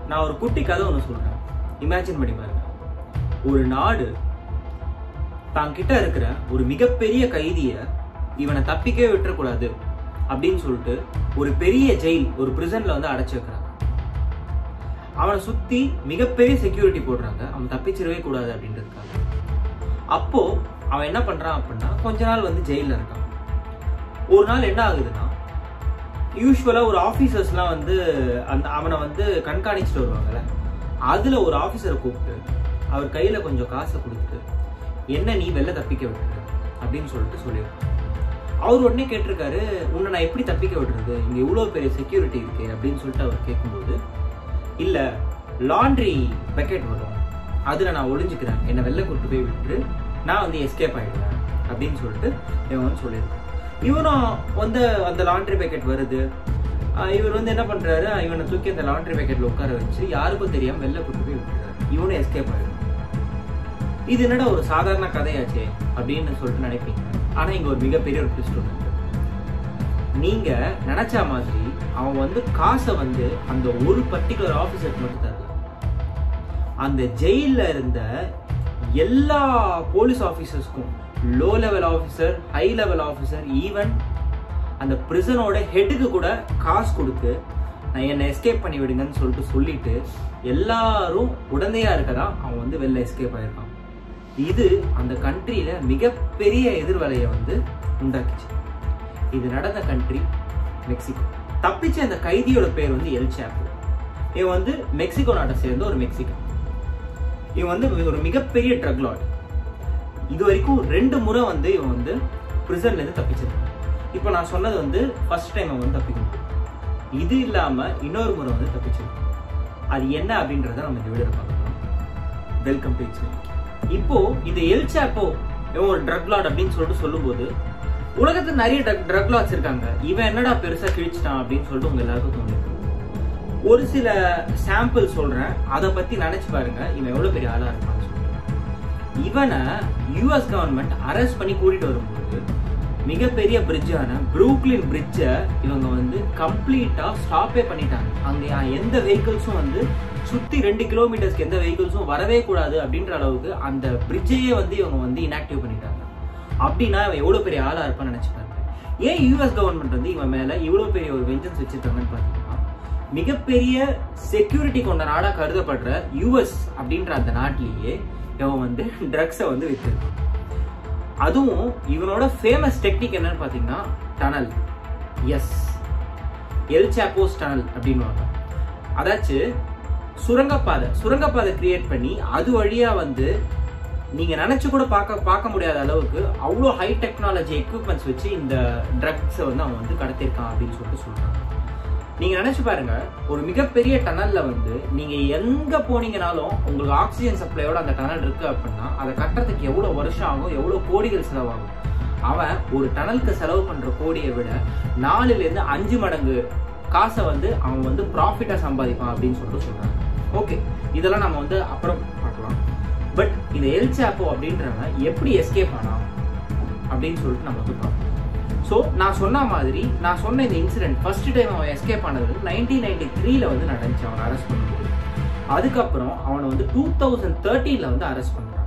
நான் ஒரு குட்டி கதை ஒன்று சொல்றேன் இமேஜின் பண்ணி பாருங்க ஒரு நாடு தாங்கிட்ட இருக்கிற ஒரு மிகப்பெரிய கைதிய இவனை தப்பிக்கவே விட்டுறக்கூடாது அப்படின்னு சொல்லிட்டு ஒரு பெரிய ஜெயில் ஒரு பிரிசன்ல வந்து அடைச்சு வைக்கிறாங்க அவனை சுத்தி மிகப்பெரிய செக்யூரிட்டி போடுறாங்க அவன் தப்பிச்சிடவே கூடாது அப்படின்றதுக்காக அப்போ அவன் என்ன பண்றான் அப்படின்னா கொஞ்ச நாள் வந்து ஜெயில இருக்கான் ஒரு நாள் என்ன ஆகுதுன்னா யூஸ்வலா ஒரு ஆபீசர்ஸ்லாம் வந்து அந்த அவனை வந்து கண்காணிச்சுட்டு வருவாங்கல்ல அதுல ஒரு ஆபீசரை கூப்பிட்டு அவர் கையில கொஞ்சம் காசை கொடுத்துட்டு என்ன நீ வெளில தப்பிக்க விட்டுரு அப்படின்னு சொல்லிட்டு சொல்லியிருக்கான் அவர் உடனே கேட்டிருக்காரு உன்னை நான் எப்படி தப்பிக்க விடுறது இங்க இவ்வளவு பெரிய செக்யூரிட்டி இருக்கு அப்படின்னு சொல்லிட்டு அவர் கேட்கும்போது இல்ல லாண்ட்ரி பக்கெட் வரும் அதுல நான் ஒளிஞ்சுக்கிறேன் என்னை வெளில கூட்டு போய் விட்டுரு நான் வந்து எஸ்கேப் ஆயிடுவேன் அப்படின்னு சொல்லிட்டு இவன் வந்து சொல்லியிருக்கான் இவனும் வந்து அந்த லாண்ட்ரி பேக்கெட் வருது ஆஹ் இவர் வந்து என்ன பண்றாரு இவனை தூக்கி அந்த லாண்ட்ரி பேக்கெட்ல உட்கார வச்சு யாருக்கும் தெரியாம வெளில கூட்டு போய் விட்டுறாரு இவனும் எஸ்கேப் ஆயிடும் இது என்னடா ஒரு சாதாரண கதையாச்சே அப்படின்னு சொல்லிட்டு நினைப்பீங்க ஆனா இங்க ஒரு மிகப்பெரிய ஒரு ட்விஸ்ட் ஒன்று இருக்கு நீங்க நினைச்ச மாதிரி அவன் வந்து காசை வந்து அந்த ஒரு பர்டிகுலர் ஆபீசருக்கு மட்டும் தரல அந்த ஜெயில இருந்த எல்லா போலீஸ் ஆபீசர்ஸ்க்கும் low level officer high level officer even அந்த பிரிசனோட ஹெட்டுக்கு கூட காசு கொடுத்து நான் என்னை எஸ்கேப் பண்ணி விடுங்கன்னு சொல்லிட்டு சொல்லிட்டு எல்லாரும் உடந்தையா இருக்கதான் அவன் வந்து வெளில எஸ்கேப் ஆயிருக்கான் இது அந்த கண்ட்ரியில மிகப்பெரிய எதிர்வலையை வந்து உண்டாக்கிச்சு இது நடந்த கண்ட்ரி மெக்சிகோ தப்பிச்ச அந்த கைதியோட பேர் வந்து எல் சாப்போ இவன் வந்து மெக்சிகோ நாட்டை சேர்ந்த ஒரு மெக்சிகன் இவன் வந்து ஒரு மிகப்பெரிய ட்ரக் லாட் இது வரைக்கும் ரெண்டு முறை வந்து இவன் வந்து பிரிசன்ல இருந்து தப்பிச்சிருக்கான் இப்போ நான் சொன்னது வந்து ஃபர்ஸ்ட் டைம் அவன் வந்து தப்பிக்கணும் இது இல்லாம இன்னொரு முறை வந்து தப்பிச்சிருக்கான் அது என்ன அப்படின்றத நம்ம இந்த வீடியோ பார்க்கலாம் வெல்கம் டு இட்ஸ் இப்போ இந்த எல் சாப்போ இவன் ஒரு ட்ரக் லாட் அப்படின்னு சொல்லிட்டு சொல்லும்போது உலகத்துல நிறைய ட்ரக் ட்ரக் லாட்ஸ் இருக்காங்க இவன் என்னடா பெருசா கிழிச்சிட்டான் அப்படின்னு சொல்லிட்டு உங்க எல்லாருக்கும் தோணுது ஒரு சில சாம்பிள் சொல்றேன் அதை பத்தி நினைச்சு பாருங்க இவன் எவ்வளவு பெரிய ஆளா இருப்பான்னு சொல்லிட்டு இவனை யூஎஸ் கவர்மெண்ட் அரெஸ்ட் பண்ணி கூட்டிட்டு வரும்போது மிகப்பெரிய பிரிட்ஜான ப்ரூக்லின் பிரிட்ஜை இவங்க வந்து கம்ப்ளீட்டா ஸ்டாப்பே பண்ணிட்டாங்க அங்க எந்த வெஹிக்கிள்ஸும் வந்து சுத்தி ரெண்டு கிலோமீட்டர்ஸ்க்கு எந்த வெஹிக்கிள்ஸும் வரவே கூடாது அப்படின்ற அளவுக்கு அந்த பிரிட்ஜையே வந்து இவங்க வந்து இன்ஆக்டிவ் பண்ணிட்டாங்க அப்படின்னா இவன் எவ்வளவு பெரிய ஆளா இருப்பான்னு நினைச்சு பாருங்க ஏன் யூஎஸ் கவர்மெண்ட் வந்து இவன் மேல இவ்வளவு பெரிய ஒரு வெஞ்சன்ஸ் வச்சிருக்காங்கன்னு பாத்தீங்கன்னா மிகப்பெரிய செக்யூரிட்டி கொண்ட நாடா கருதப்படுற யூஎஸ் அப்படின்ற அந்த நாட்டிலேயே இவன் வந்து ட்ரக்ஸை வந்து வித்திருக்கான் அதுவும் இவனோட ஃபேமஸ் டெக்னிக் என்னன்னு பாத்தீங்கன்னா tunnel is El Chapo's tunnel அப்படின்வாங்க அதாச்சு சுரங்கப்பாதை சுரங்கப்பாதை கிரியேட் பண்ணி அது வழியா வந்து நீங்க நினைச்சு கூட பார்க்க பார்க்க முடியாத அளவுக்கு அவ்வளோ ஹை டெக்னாலஜி எக்யூப்மெண்ட்ஸ் வச்சு இந்த ட்ரக்ஸை வந்து அவன் வந்து கடத்திருக்கான் அப்படின்னு சொல்லிட்டு சொல்றாங்க நீங்க நினைச்சு பாருங்க ஒரு மிகப்பெரிய டனல்ல வந்து நீங்க எங்க போனீங்கனாலும் உங்களுக்கு ஆக்சிஜன் சப்ளையோட அந்த டனல் இருக்கு அப்படின்னா அதை கட்டுறதுக்கு எவ்வளவு வருஷம் ஆகும் எவ்வளவு கோடிகள் செலவாகும் அவன் ஒரு டனலுக்கு செலவு பண்ற கோடியை விட நாலுல இருந்து அஞ்சு மடங்கு காசை வந்து அவன் வந்து ப்ராஃபிட்டா சம்பாதிப்பான் அப்படின்னு சொல்லிட்டு சொல்றாங்க ஓகே இதெல்லாம் நம்ம வந்து அப்புறம் பார்க்கலாம் பட் இந்த எல் சாப்போ அப்படின்றவன் எப்படி எஸ்கேப் ஆனான் அப்படின்னு சொல்லிட்டு நம்ம வந்து பார்ப்போம் ஸோ நான் சொன்ன மாதிரி நான் சொன்ன இந்த இன்சிடென்ட் ஃபர்ஸ்ட் டைம் அவன் எஸ்கேப் ஆனது வந்து நைன்டீன் நைன்டி த்ரீல வந்து நடந்துச்சு அவனை அரெஸ்ட் பண்ணும்போது அதுக்கப்புறம் அவனை வந்து டூ தௌசண்ட் தேர்ட்டீன்ல வந்து அரெஸ்ட் பண்றாங்க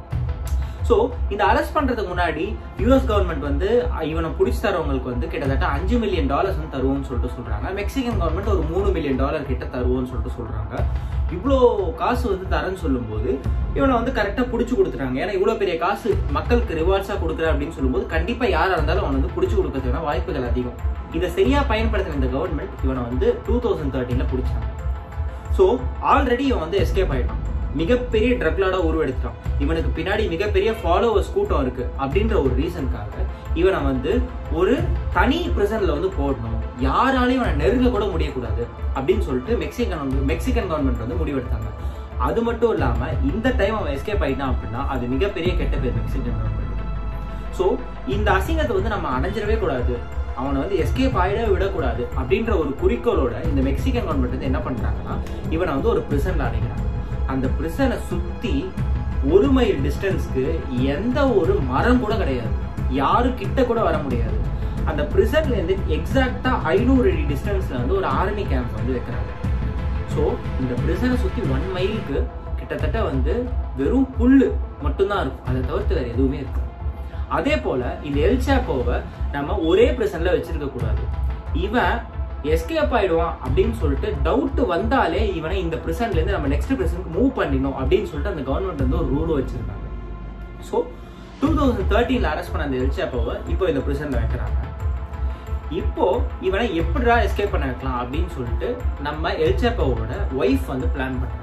ஸோ இந்த அரெஸ்ட் பண்றதுக்கு முன்னாடி யூஎஸ் கவர்மெண்ட் வந்து இவனை பிடிச்சி தரவங்களுக்கு வந்து கிட்டத்தட்ட அஞ்சு மில்லியன் டாலர்ஸ் வந்து தருவோம்னு சொல்லிட்டு சொல்றாங்க மெக்சிகன் கவர்மெண்ட் ஒரு மூணு மில்லியன் டாலர் கிட்ட தருவோம்னு சொல்லிட்டு சொல்றாங்க இவ்வளோ காசு வந்து தரேன்னு சொல்லும்போது இவனை வந்து கரெக்டாக பிடிச்சி கொடுத்துறாங்க ஏன்னா இவ்வளோ பெரிய காசு மக்களுக்கு ரிவார்ட்ஸாக கொடுக்குற அப்படின்னு சொல்லும்போது கண்டிப்பாக யாராக இருந்தாலும் அவனை வந்து பிடிச்சி கொடுக்கறதுக்கான வாய்ப்புகள் அதிகம் இதை சரியாக பயன்படுத்தின இந்த கவர்மெண்ட் இவனை வந்து டூ தௌசண்ட் தேர்ட்டீனில் பிடிச்சாங்க ஸோ ஆல்ரெடி இவன் வந்து எஸ்கேப் ஆயிட்டான் மிகப்பெரிய ட்ரக்லாடா உருவெடுத்துட்டான் இவனுக்கு பின்னாடி மிகப்பெரிய ஃபாலோவர்ஸ் கூட்டம் இருக்கு அப்படின்ற ஒரு ரீசனுக்காக இவனை வந்து ஒரு தனி பிரிசன்ல வந்து போடணும் யாராலையும் இவனை நெருங்க கூட முடியக்கூடாது அப்படின்னு சொல்லிட்டு மெக்சிகன் வந்து மெக்சிகன் கவர்மெண்ட் வந்து முடிவெடுத்தாங்க அது மட்டும் இல்லாம இந்த டைம் அவன் எஸ்கேப் ஆயிட்டான் அப்படின்னா அது மிகப்பெரிய கெட்ட பேர் மெக்சிகன் கவர்மெண்ட் ஸோ இந்த அசிங்கத்தை வந்து நம்ம அடைஞ்சிடவே கூடாது அவனை வந்து எஸ்கேப் ஆயிடவே விடக்கூடாது அப்படின்ற ஒரு குறிக்கோளோட இந்த மெக்சிகன் கவர்மெண்ட் வந்து என்ன பண்றாங்கன்னா இவனை வந்து ஒரு பிரிசன்ல அடைக்கிறாங்க அந்த பிரிசனை சுத்தி ஒரு மைல் டிஸ்டன்ஸ்க்கு எந்த ஒரு மரம் கூட கிடையாது யாரும் கிட்ட கூட வர முடியாது அந்த பிரிசன்ல இருந்து எக்ஸாக்டா ஐநூறு அடி டிஸ்டன்ஸ்ல வந்து ஒரு ஆர்மி கேம்ப் வந்து வைக்கிறாங்க ஸோ ஸோ இந்த பிரிசனை சுற்றி ஒன் மைலுக்கு கிட்டத்தட்ட வந்து வெறும் புல்லு மட்டும்தான் இருக்கும் அதை தவிர்த்து வேறு எதுவுமே இருக்காது அதே போல இந்த எல்சாப்போவை நம்ம ஒரே பிரிசன்ல வச்சிருக்க கூடாது இவன் எஸ்கேப் ஆயிடுவான் அப்படின்னு சொல்லிட்டு டவுட் வந்தாலே இவனை இந்த பிரிசன்ல இருந்து நம்ம நெக்ஸ்ட் பிரிசனுக்கு மூவ் பண்ணிடணும் அப்படின்னு சொல்லிட்டு அந்த கவர்மெண்ட் வந்து ஒரு ரூல் வச்சிருக்காங்க ஸோ டூ தௌசண்ட் தேர்ட்டீன்ல அரெஸ்ட் பண்ண அந்த எல்சாப்போவை இப்போ இந்த பிரிசன்ல வைக்கிறாங்க இப்போ இவனை எப்படிடா எஸ்கேப் பண்ண வைக்கலாம் அப்படின்னு சொல்லிட்டு நம்ம எல்சாப்போவோட ஒய்ஃப் வந்து பிளான் பண்றாங்க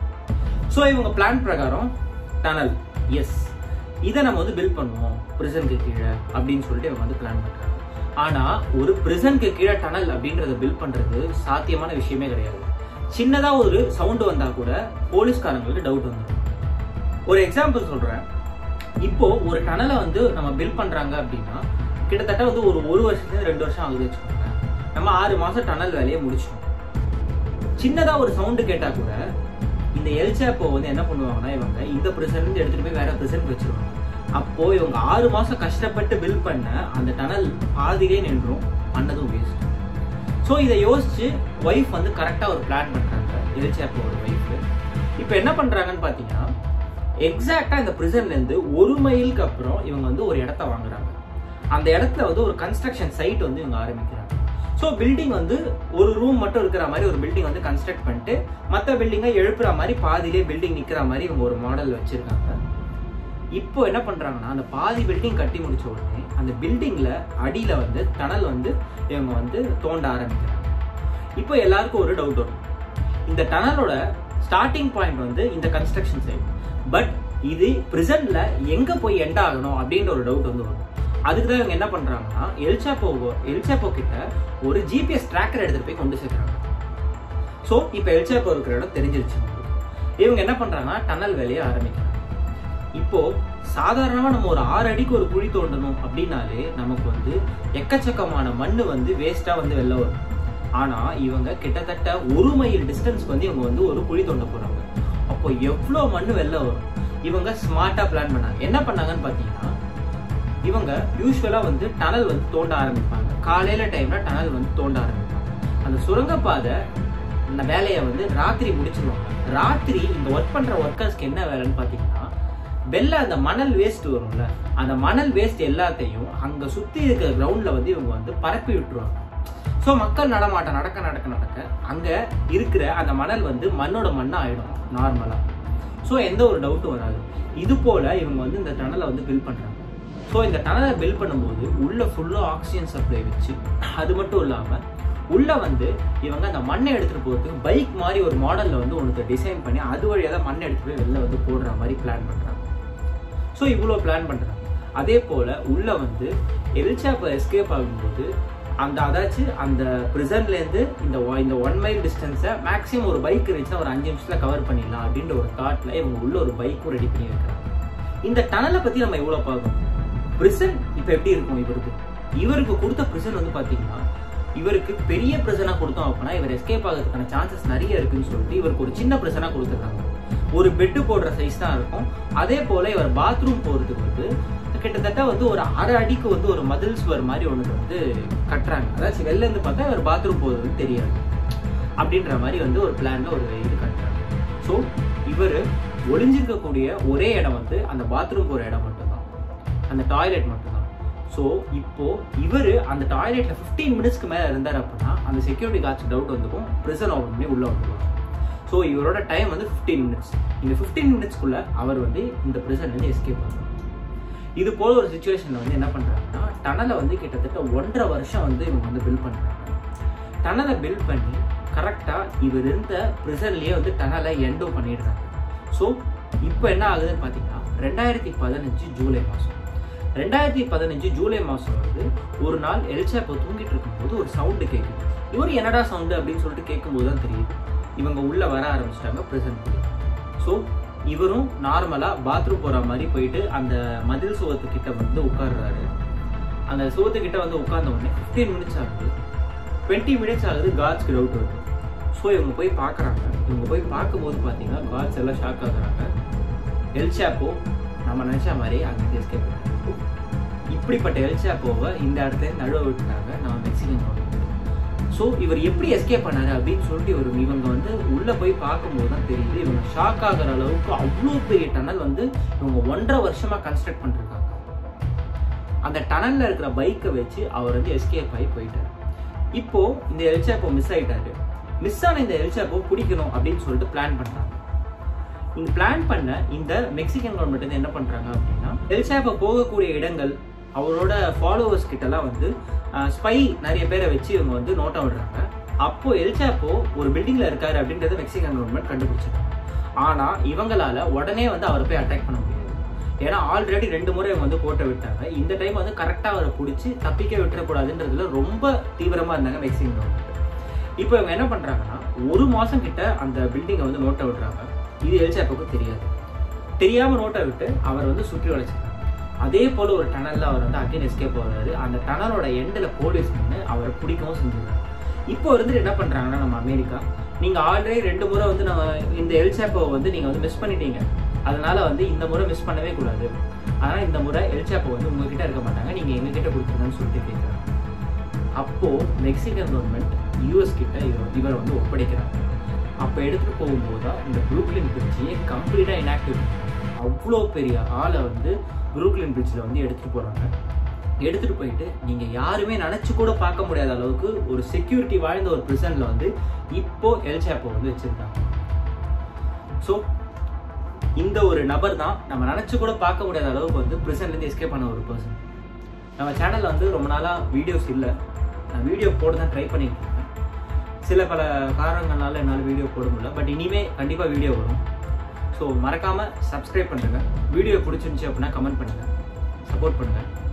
ஸோ இவங்க பிளான் பிரகாரம் டனல் எஸ் இதை நம்ம வந்து பில்ட் பண்ணுவோம் பிரிசனுக்கு கீழே அப்படின்னு சொல்லிட்டு இவங்க வந்து பிளான் பண்றாங்க ஆனா ஒரு பிரிசனுக்கு கீழே டனல் அப்படின்றத பில்ட் பண்றது சாத்தியமான விஷயமே கிடையாது சின்னதா ஒரு சவுண்ட் வந்தா கூட போலீஸ்காரங்களுக்கு டவுட் வந்துடும் ஒரு எக்ஸாம்பிள் சொல்றேன் இப்போ ஒரு டனலை வந்து நம்ம பில்ட் பண்றாங்க அப்படின்னா கிட்டத்தட்ட வந்து ஒரு ஒரு வருஷத்துல ரெண்டு வருஷம் ஆகுது வச்சுக்கோங்க நம்ம ஆறு மாசம் டனல் வேலையை முடிச்சிட்டோம் சின்னதா ஒரு சவுண்டு கேட்டா கூட இந்த எல்சாப்போ வந்து என்ன பண்ணுவாங்கன்னா இவங்க இந்த ப்ரிசன் இருந்து எடுத்துட்டு போய் வேற ப்ரிசனுக்கு வச்சிருவாங்க அப்போ இவங்க ஆறு மாசம் கஷ்டப்பட்டு பில்ட் பண்ண அந்த டனல் பாதிலே நின்றும் பண்ணதும் வேஸ்ட் ஸோ இதை யோசிச்சு ஒய்ஃப் வந்து கரெக்டாக ஒரு பிளான் பண்றாங்க எல்சாப்போட ஒய்ஃப் இப்போ என்ன பண்றாங்கன்னு பார்த்தீங்கன்னா எக்ஸாக்டா இந்த பிரிசன்ல இருந்து ஒரு மைலுக்கு அப்புறம் இவங்க வந்து ஒரு இடத்த வாங்குறாங்க அந்த இடத்துல வந்து ஒரு கன்ஸ்ட்ரக்ஷன் சைட் வந்து இவங்க ஆரம்பிக்கிறாங்க ஸோ பில்டிங் வந்து ஒரு ரூம் மட்டும் இருக்கிற மாதிரி ஒரு பில்டிங் வந்து கன்ஸ்ட்ரக்ட் பண்ணிட்டு மற்ற பில்டிங்கை எழுப்புற மாதிரி பாதியிலே பில்டிங் நிற்கிற மாதிரி இவங்க ஒரு மாடல் வச்சிருக்காங்க இப்போ என்ன பண்றாங்கன்னா அந்த பாதி பில்டிங் கட்டி முடிச்ச உடனே அந்த பில்டிங்ல அடியில வந்து டனல் வந்து இவங்க வந்து தோண்ட ஆரம்பிக்கிறாங்க இப்போ எல்லாருக்கும் ஒரு டவுட் வரும் இந்த டனலோட ஸ்டார்டிங் பாயிண்ட் வந்து இந்த கன்ஸ்ட்ரக்ஷன் சைட் பட் இது பிரிசன்ட்ல எங்க போய் எண்ட் ஆகணும் அப்படின்ற ஒரு டவுட் வந்து வரும் அதுக்கு தான் இவங்க என்ன பண்றாங்கன்னா எல்சாப்போ எல்சாப்போ கிட்ட ஒரு ஜிபிஎஸ் ட்ராக்கர் எடுத்துட்டு போய் கொண்டு சேர்க்குறாங்க ஸோ இப்போ எல்சாப்போ இருக்கிற இடம் தெரிஞ்சிருச்சு இவங்க என்ன பண்றாங்கன்னா டனல் வேலையை ஆரம்பிக்கிறாங்க இப்போ சாதாரணமா நம்ம ஒரு ஆறு அடிக்கு ஒரு குழி தோண்டணும் அப்படின்னாலே நமக்கு வந்து எக்கச்சக்கமான மண்ணு வந்து வேஸ்டா வந்து வெளில வரும் ஆனா இவங்க கிட்டத்தட்ட ஒரு மைல் டிஸ்டன்ஸ்க்கு வந்து இவங்க வந்து ஒரு குழி தோண்ட போறாங்க அப்போ எவ்வளோ மண்ணு வெளில வரும் இவங்க ஸ்மார்ட்டா பிளான் பண்ணாங்க என்ன பண்ணாங்கன்னு பாத்தீங்கன்னா இவங்க யூஸ்வலா வந்து டனல் வந்து தோண்ட ஆரம்பிப்பாங்க காலையில டைம்ல டனல் வந்து தோண்ட ஆரம்பிப்பாங்க அந்த சுரங்கப்பாதை அந்த வேலையை வந்து ராத்திரி முடிச்சிருவாங்க ராத்திரி இந்த ஒர்க் பண்ற ஒர்க்கர்ஸ்க்கு என்ன வேலைன்னு பாத்தீங்கன்னா வெளில அந்த மணல் வேஸ்ட் வரும்ல அந்த மணல் வேஸ்ட் எல்லாத்தையும் அங்க சுத்தி இருக்கிற கிரவுண்ட்ல வந்து இவங்க வந்து பரப்பி விட்டுருவாங்க ஸோ மக்கள் நடமாட்டம் நடக்க நடக்க நடக்க அங்க இருக்கிற அந்த மணல் வந்து மண்ணோட மண்ணா ஆயிடும் நார்மலா ஸோ எந்த ஒரு டவுட்டும் வராது இது போல இவங்க வந்து இந்த டனலை வந்து பில்ட் பண்றாங்க ஸோ இந்த டனலை பில்ட் பண்ணும்போது உள்ள ஃபுல்லாக ஆக்சிஜன் சப்ளை வச்சு அது மட்டும் இல்லாமல் உள்ள வந்து இவங்க அந்த மண்ணை எடுத்துட்டு போகிறதுக்கு பைக் மாதிரி ஒரு மாடலில் வந்து ஒன்று டிசைன் பண்ணி அது வழியாக தான் மண்ணை எடுத்துட்டு போய் வெளில வந்து போடுற மாதிரி பிளான் பண்ணுறாங்க ஸோ இவ்வளோ பிளான் பண்ணுறாங்க அதே போல் உள்ள வந்து எல்சாப்பை எஸ்கேப் ஆகும்போது அந்த அதாச்சும் அந்த ப்ரிசன்லேருந்து இந்த ஒ- இந்த ஒன் மைல் டிஸ்டன்ஸை மேக்ஸிமம் ஒரு பைக் இருந்துச்சுன்னா ஒரு அஞ்சு நிமிஷத்தில் கவர் பண்ணிடலாம் அப்படின்ற ஒரு தாட்டில் இவங்க உள்ள ஒரு பைக்கும் ரெடி பண்ணி வைக்கிறாங்க இந்த டனலை பற்றி நம்ம எவ்வளோ பார்க்கணும் பிரிசன் இப்போ எப்படி இருக்கும் இவருக்கு இவருக்கு கொடுத்த பிரிசன் வந்து பார்த்தீங்கன்னா இவருக்கு பெரிய பிரிசனா கொடுத்தோம் அப்படின்னா இவர் எஸ்கேப் ஆகிறதுக்கான சான்சஸ் நிறைய இருக்குன்னு சொல்லிட்டு இவருக்கு ஒரு சின்ன பிரிசனா கொடுத்துருக்காங்க ஒரு பெட்டு போடுற சைஸ் தான் இருக்கும் அதே போல இவர் பாத்ரூம் போறதுக்கு வந்து கிட்டத்தட்ட வந்து ஒரு அரை அடிக்கு வந்து ஒரு மதில் சுவர் மாதிரி ஒன்று வந்து கட்டுறாங்க அதாச்சும் வெளில இருந்து பார்த்தா இவர் பாத்ரூம் போகிறது வந்து தெரியாது அப்படின்ற மாதிரி வந்து ஒரு பிளான்ல ஒரு இது கட்டுறாங்க ஸோ இவர் ஒளிஞ்சிருக்கக்கூடிய ஒரே இடம் வந்து அந்த பாத்ரூம் போகிற இடம் மட்டும்தான் அந்த டாய்லெட் மட்டும்தான் ஸோ இப்போ இவர் அந்த டாய்லெட்ல 15 மினிட்ஸ்க்கு மேலே இருந்தார் அப்படின்னா அந்த செக்யூரிட்டி கார்ட்ஸ் டவுட் வந்துக்கும் ப்ரிசன் ஓப்பன் பண்ணி உள்ள வந்துருவாங்க ஸோ இவரோட டைம் வந்து 15 மினிட்ஸ் இந்த 15 மினிட்ஸ்க்குள்ள அவர் வந்து இந்த ப்ரிசன்லேருந்து எஸ்கேப் பண்ணுவார் இது போல ஒரு சுச்சுவேஷன்ல வந்து என்ன பண்றாங்கன்னா டனலை வந்து கிட்டத்தட்ட ஒன்றரை வருஷம் வந்து இவங்க வந்து பில்ட் பண்றாங்க டனலை பில்ட் பண்ணி கரெக்டா இவர் இருந்த ப்ரிசன்லயே வந்து டனலை எண்டோ பண்ணிடுறாங்க ஸோ இப்போ என்ன ஆகுதுன்னு பார்த்தீங்கன்னா ரெண்டாயிரத்தி பதினஞ்சு ஜூலை மாதம் ரெண்டாயிரத்தி பதினஞ்சு ஜூலை மாதம் வந்து ஒரு நாள் எல்சாப்போ தூங்கிட்டு இருக்கும்போது ஒரு சவுண்டு கேட்குது இவர் என்னடா சவுண்டு அப்படின்னு சொல்லிட்டு கேட்கும்போது தான் தெரியுது இவங்க உள்ள வர ஆரம்பிச்சிட்டாங்க ப்ரெசன்ட் ஸோ இவரும் நார்மலாக பாத்ரூம் போகிற மாதிரி போயிட்டு அந்த மதில் சுவத்துக்கிட்ட வந்து உட்கார்றாரு அந்த சுவத்துக்கிட்ட வந்து உட்கார்ந்த உடனே ஃபிஃப்டீன் மினிட்ஸ் ஆகுது டுவெண்ட்டி மினிட்ஸ் ஆகுது காட்ஸ்க்கு டவுட் வருது ஸோ இவங்க போய் பார்க்குறாங்க இவங்க போய் பார்க்கும்போது பார்த்தீங்கன்னா காட்ஸ் எல்லாம் ஷாக் ஆகுறாங்க எல்சாப்போ நம்ம நினச்ச மாதிரி அங்கே எஸ்கேப் இப்படிப்பட்ட எல்சாப்போவை இந்த இடத்துல நழுவ விட்டுட்டாங்க நம்ம மெக்சிகன் கவர்மெண்ட் ஸோ இவர் எப்படி எஸ்கேப் பண்ணாரு அப்படின்னு சொல்லிட்டு இவர் இவங்க வந்து உள்ள போய் பார்க்கும்போது தான் தெரியுது இவங்க ஷாக் ஆகிற அளவுக்கு அவ்வளோ பெரிய டனல் வந்து இவங்க ஒன்றரை வருஷமா கன்ஸ்ட்ரக்ட் பண்ணிருக்காங்க அந்த டனல்ல இருக்கிற பைக்கை வச்சு அவர் வந்து எஸ்கேப் ஆகி போயிட்டாரு இப்போ இந்த எல்சாப்போ மிஸ் ஆயிட்டாரு மிஸ் ஆன இந்த எல்சாப்போ பிடிக்கணும் அப்படின்னு சொல்லிட்டு பிளான் பண்றாங்க இங்க பிளான் பண்ண இந்த மெக்சிகன் கவர்மெண்ட் வந்து என்ன பண்றாங்க அப்படின்னா எல்சாப்போ போகக்கூடிய இடங்கள் அவரோட ஃபாலோவர்ஸ் கிட்டலாம் வந்து ஸ்பை நிறைய பேரை வச்சு இவங்க வந்து நோட்டம் விடுறாங்க அப்போ எல்சாப்போ ஒரு பில்டிங்ல இருக்காரு அப்படின்றத மெக்சிகன் கவர்மெண்ட் கண்டுபிடிச்சிருக்காங்க ஆனா இவங்களால உடனே வந்து அவரை போய் அட்டாக் பண்ண முடியாது ஏன்னா ஆல்ரெடி ரெண்டு முறை இவங்க வந்து கோட்டை விட்டாங்க இந்த டைம் வந்து கரெக்டா அவரை பிடிச்சி தப்பிக்க விட்டுறக்கூடாதுன்றதுல ரொம்ப தீவிரமா இருந்தாங்க மெக்சிகன் கவர்மெண்ட் இப்போ இவங்க என்ன பண்றாங்கன்னா ஒரு மாசம் கிட்ட அந்த பில்டிங்கை வந்து நோட்டை விடுறாங்க இது எல்சாப்போக்கு தெரியாது தெரியாம நோட்டை விட்டு அவர் வந்து சுற்றி வளைச்சிருக்காங்க அதே போல ஒரு டனல்ல அவர் வந்து அகைன் எஸ்கேப் ஆகுறாரு அந்த டனலோட எண்டில் போலீஸ் நின்று அவரை பிடிக்கவும் செஞ்சிருக்காங்க இப்போ இருந்து என்ன பண்றாங்கன்னா நம்ம அமெரிக்கா நீங்க ஆல்ரெடி ரெண்டு முறை வந்து நம்ம இந்த எல்சாப்போ வந்து நீங்க வந்து மிஸ் பண்ணிட்டீங்க அதனால வந்து இந்த முறை மிஸ் பண்ணவே கூடாது அதனால இந்த முறை எல்சாப்போ வந்து உங்ககிட்ட இருக்க மாட்டாங்க நீங்க எங்க கிட்ட கொடுத்துருங்கன்னு சொல்லிட்டு கேட்குறாங்க அப்போ மெக்சிகன் கவர்மெண்ட் யூஎஸ் கிட்ட இவர் இவரை வந்து ஒப்படைக்கிறாங்க அப்போ எடுத்துட்டு போகும்போது தான் இந்த புரூக்லின் பிரிட்ஜையே கம்ப்ளீட்டாக இன்ஆக்டிவ் அவ்வளோ பெரிய ஆளை வந்து புரூக்லின் பிரிட்ஜில் வந்து எடுத்துட்டு போறாங்க எடுத்துட்டு போயிட்டு நீங்க யாருமே நினைச்சு கூட பார்க்க முடியாத அளவுக்கு ஒரு செக்யூரிட்டி வாழ்ந்த ஒரு பிரிசன்ல வந்து இப்போ எல்சாப்போ வந்து வச்சிருக்காங்க ஸோ இந்த ஒரு நபர் தான் நம்ம நினைச்சு கூட பார்க்க முடியாத அளவுக்கு வந்து prison ல இருந்து எஸ்கேப் பண்ண ஒரு பர்சன் நம்ம சேனல்ல வந்து ரொம்ப நாளா வீடியோஸ் இல்லை நான் வீடியோ போட தான் ட்ரை பண்ணிட்டு இருக்கேன் சில பல காரணங்களால என்னால் வீடியோ போட முடியல பட் இனிமே கண்டிப்பாக வீடியோ வரும் ஸோ மறக்காம சப்ஸ்கிரைப் பண்ணுங்க வீடியோ பிடிச்சிருந்துச்சு அப்படின்னா கமெண்ட் பண்ணுங்க சப்போர்ட் பண்ணுங்க